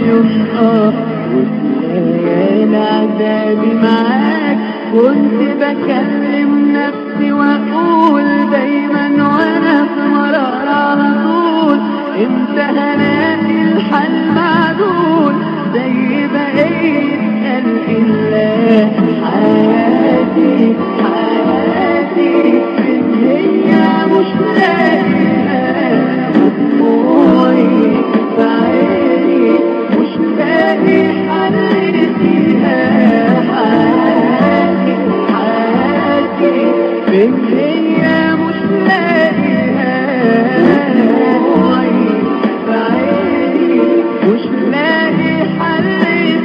يشقى وتلاقي عذابي معاك كنت بكلم نفسي واقول دايما وانا في مرار على طول انت هلاقي الحل معدول زي بقية خلق الله حياتي حياتي من هي مش لاقيها دموعي في عيني مش لاقي حل فيها حياتي حياتي من هي مش لاقيها دموعي في عيني مش لاقي حل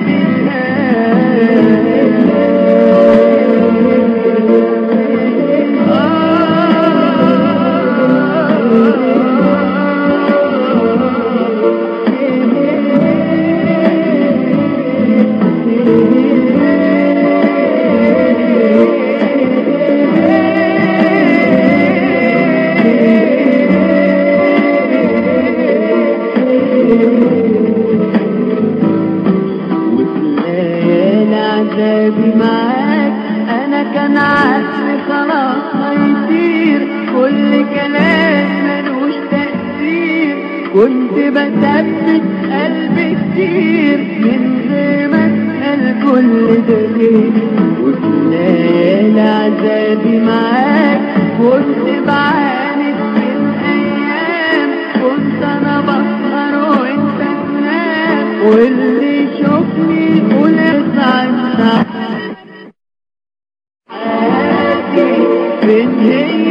وتلاقي عذابي معاك انا كان عقلي خلاص هيطير كل كلام ملوش تأثير كنت بثبت قلبي كتير من غير ما اسأل كل ده ليه وتلاقي عذابي معاك كنت بعاند من ايام كنت انا بسهر وانت تنام واللي يشوفني يقول اسعد حياتي فين هي